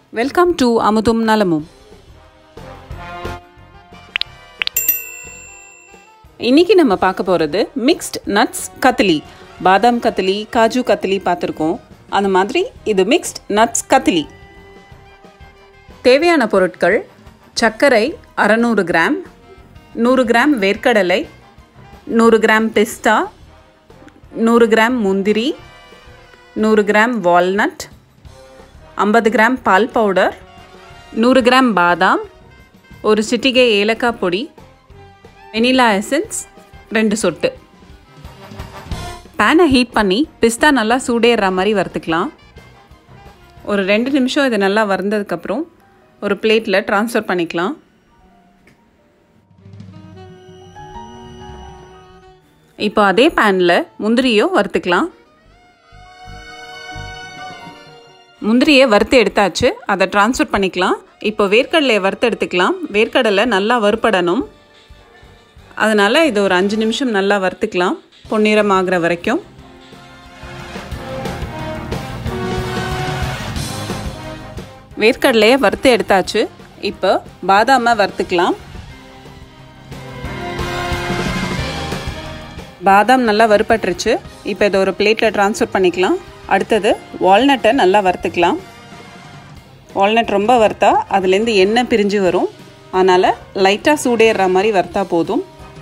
welcome to அமுதும் நலமும் இன்னைக்கு நம்ம பார்க்க போகிறது மிக்ஸ்ட் நட்ஸ் கத்திலி பாதாம் கத்திலி காஜு கத்திலி பார்த்துருக்கோம் அந்த மாதிரி இது மிக்ஸ்ட் நட்ஸ் கத்திலி தேவையான பொருட்கள் சர்க்கரை அறநூறு கிராம் நூறு கிராம் வேர்க்கடலை நூறு கிராம் பிஸ்தா நூறு கிராம் முந்திரி நூறு கிராம் வால்நட் ஐம்பது கிராம் பால் பவுடர் நூறு கிராம் பாதாம் ஒரு சிட்டிகை ஏலக்காய் பொடி வெனிலா எசன்ஸ் ரெண்டு சொட்டு பேனை ஹீட் பண்ணி பிஸ்தா நல்லா சூடேறுற மாதிரி வறுத்துக்கலாம் ஒரு ரெண்டு நிமிஷம் இது நல்லா வறந்ததுக்கப்புறம் ஒரு பிளேட்டில் ட்ரான்ஸ்ஃபர் பண்ணிக்கலாம் இப்போ அதே பேனில் முந்திரியோ வறுத்துக்கலாம் முந்திரியை வறுத்து எடுத்தாச்சு அதை ட்ரான்ஸ்ஃபர் பண்ணிக்கலாம் இப்போ வேர்க்கடலையை வறுத்து எடுத்துக்கலாம் வேர்க்கடலை நல்லா வறுப்படணும் அதனால் இது ஒரு அஞ்சு நிமிஷம் நல்லா வறுத்துக்கலாம் பொன்னிறம் ஆகிற வரைக்கும் வேர்க்கடலையை வறுத்து எடுத்தாச்சு இப்போ பாதாமை வறுத்துக்கலாம் பாதாம் நல்லா வறுப்பட்டுருச்சு இப்போ இதை ஒரு பிளேட்டில் ட்ரான்ஸ்ஃபர் பண்ணிக்கலாம் அடுத்தது வால்நட்டை நல்லா வறுத்துக்கலாம் வால்நட் ரொம்ப வறுத்தா அதுலேருந்து எண்ணெய் பிரிஞ்சு வரும் அதனால் லைட்டாக சூடேறுற மாதிரி வறுத்தா போதும்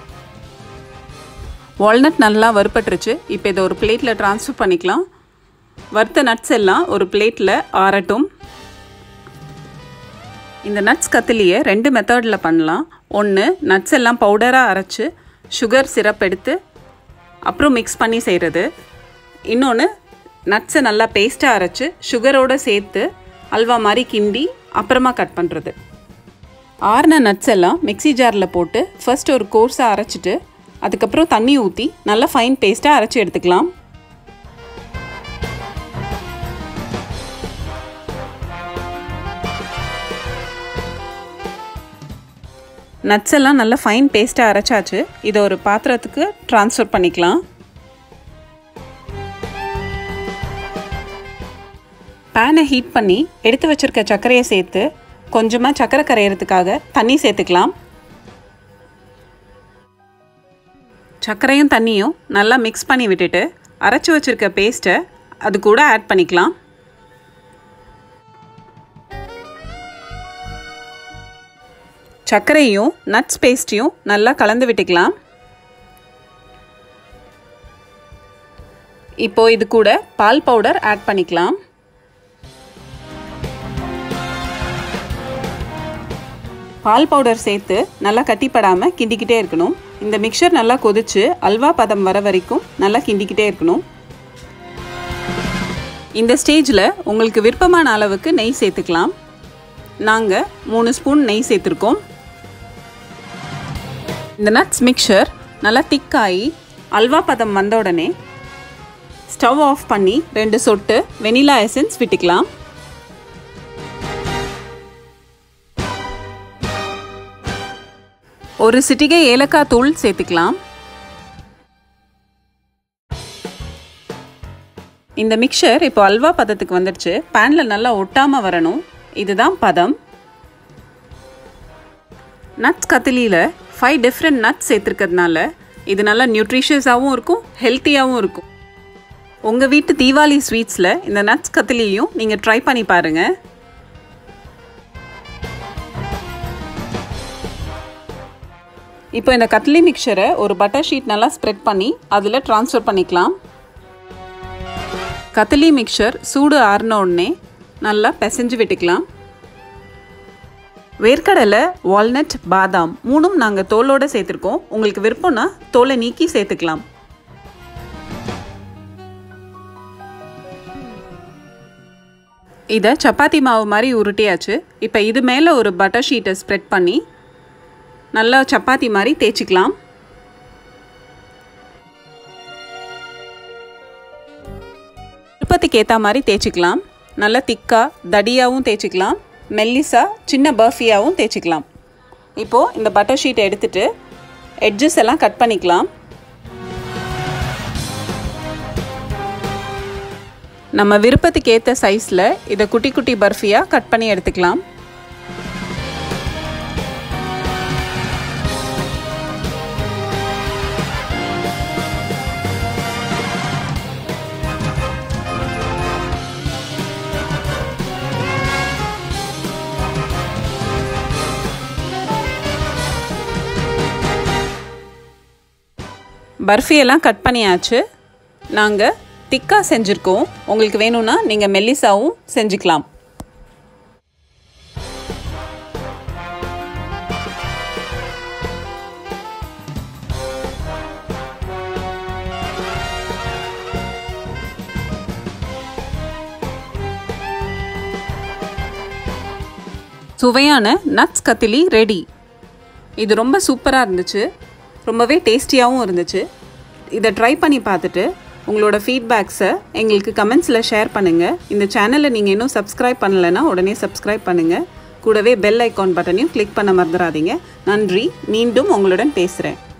வால்நட் நல்லா வறுப்பட்டுருச்சு இப்போ இதை ஒரு பிளேட்டில் ட்ரான்ஸ்ஃபர் பண்ணிக்கலாம் வறுத்த நட்ஸ் எல்லாம் ஒரு பிளேட்டில் ஆறட்டும் இந்த நட்ஸ் கத்திலியை ரெண்டு மெத்தடில் பண்ணலாம் ஒன்று நட்ஸ் எல்லாம் பவுடராக அரைச்சி சுகர் சிரப் எடுத்து அப்புறம் மிக்ஸ் பண்ணி செய்கிறது இன்னொன்று நட்ஸை நல்லா பேஸ்ட்டாக அரைச்சி சுகரோடு சேர்த்து அல்வா மாதிரி கிண்டி அப்புறமா கட் பண்ணுறது ஆறுன நட்ஸ் எல்லாம் மிக்சி ஜாரில் போட்டு ஃபர்ஸ்ட் ஒரு கோர்ஸாக அரைச்சிட்டு அதுக்கப்புறம் தண்ணி ஊற்றி நல்லா ஃபைன் பேஸ்ட்டாக அரைச்சி எடுத்துக்கலாம் நட்ஸ் எல்லாம் நல்லா ஃபைன் பேஸ்ட்டாக அரைச்சாச்சு இதை ஒரு பாத்திரத்துக்கு ட்ரான்ஸ்ஃபர் பண்ணிக்கலாம் பேனை ஹீட் பண்ணி எடுத்து வச்சுருக்க சர்க்கரையை சேர்த்து கொஞ்சமாக சர்க்கரை கரையிறதுக்காக தண்ணி சேர்த்துக்கலாம் சர்க்கரையும் தண்ணியும் நல்லா மிக்ஸ் பண்ணி விட்டுட்டு அரைச்சி வச்சுருக்க பேஸ்ட்டை அது கூட ஆட் பண்ணிக்கலாம் சர்க்கரையும் நட்ஸ் பேஸ்ட்டையும் நல்லா கலந்து விட்டுக்கலாம் இப்போ இது கூட பால் பவுடர் ஆட் பண்ணிக்கலாம் பால் பவுடர் சேர்த்து நல்லா கட்டிப்படாமல் கிண்டிக்கிட்டே இருக்கணும் இந்த மிக்சர் நல்லா கொதிச்சு அல்வா பதம் வர வரைக்கும் நல்லா கிண்டிக்கிட்டே இருக்கணும் இந்த ஸ்டேஜில் உங்களுக்கு விருப்பமான அளவுக்கு நெய் சேர்த்துக்கலாம் நாங்கள் மூணு ஸ்பூன் நெய் சேர்த்துருக்கோம் இந்த நட்ஸ் மிக்சர் நல்லா திக்காகி அல்வா பதம் வந்த உடனே ஸ்டவ் ஆஃப் பண்ணி ரெண்டு சொட்டு வெனிலா எசன்ஸ் விட்டுக்கலாம் ஒரு சிட்டிகை ஏலக்காய் தூள் சேர்த்துக்கலாம் இந்த மிக்சர் இப்போ அல்வா பதத்துக்கு வந்துடுச்சு பேனில் நல்லா ஒட்டாமல் வரணும் இதுதான் பதம் நட்ஸ் கத்திலியில் ஃபைவ் டிஃப்ரெண்ட் நட்ஸ் சேர்த்துருக்கிறதுனால இது நல்லா நியூட்ரிஷியஸாகவும் இருக்கும் ஹெல்த்தியாகவும் இருக்கும் உங்கள் வீட்டு தீபாவளி ஸ்வீட்ஸில் இந்த நட்ஸ் கத்திலியும் நீங்கள் ட்ரை பண்ணி பாருங்கள் இப்போ இந்த கத்லி மிக்சரை ஒரு பட்டர் ஷீட் நல்லா ஸ்ப்ரெட் பண்ணி அதில் ட்ரான்ஸ்ஃபர் பண்ணிக்கலாம் கத்திலி மிக்சர் சூடு ஆறின உடனே நல்லா பிசைஞ்சு விட்டுக்கலாம் வேர்க்கடலை வால்நட் பாதாம் மூணும் நாங்கள் தோலோடு சேர்த்துருக்கோம் உங்களுக்கு விருப்பம்னா தோலை நீக்கி சேர்த்துக்கலாம் இதை சப்பாத்தி மாவு மாதிரி உருட்டியாச்சு இப்போ இது மேலே ஒரு பட்டர் ஷீட்டை ஸ்ப்ரெட் பண்ணி நல்லா சப்பாத்தி மாதிரி தேய்ச்சிக்கலாம் விருப்பத்துக்கு ஏற்ற மாதிரி தேய்ச்சிக்கலாம் நல்லா திக்காக தடியாகவும் தேய்ச்சிக்கலாம் மெல்லிஸாக சின்ன பர்ஃபியாகவும் தேய்ச்சிக்கலாம் இப்போது இந்த பட்டர் ஷீட்டை எடுத்துகிட்டு எட்ஜஸ் எல்லாம் கட் பண்ணிக்கலாம் நம்ம விருப்பத்துக்கு ஏற்ற சைஸில் இதை குட்டி குட்டி பர்ஃபியாக கட் பண்ணி எடுத்துக்கலாம் பர்ஃபியெல்லாம் கட் பண்ணியாச்சு நாங்கள் திக்காக செஞ்சுருக்கோம் உங்களுக்கு வேணும்னா நீங்கள் மெல்லிசாவும் செஞ்சுக்கலாம் சுவையான நட்ஸ் கத்திலி ரெடி இது ரொம்ப சூப்பராக இருந்துச்சு ரொம்பவே டேஸ்டியாகவும் இருந்துச்சு இதை ட்ரை பண்ணி பார்த்துட்டு உங்களோட ஃபீட்பேக்ஸை எங்களுக்கு கமெண்ட்ஸில் ஷேர் பண்ணுங்கள் இந்த சேனலை நீங்கள் இன்னும் சப்ஸ்கிரைப் பண்ணலைன்னா உடனே சப்ஸ்கிரைப் பண்ணுங்கள் கூடவே பெல் ஐக்கான் பட்டனையும் கிளிக் பண்ண மறந்துடாதீங்க நன்றி மீண்டும் உங்களுடன் பேசுகிறேன்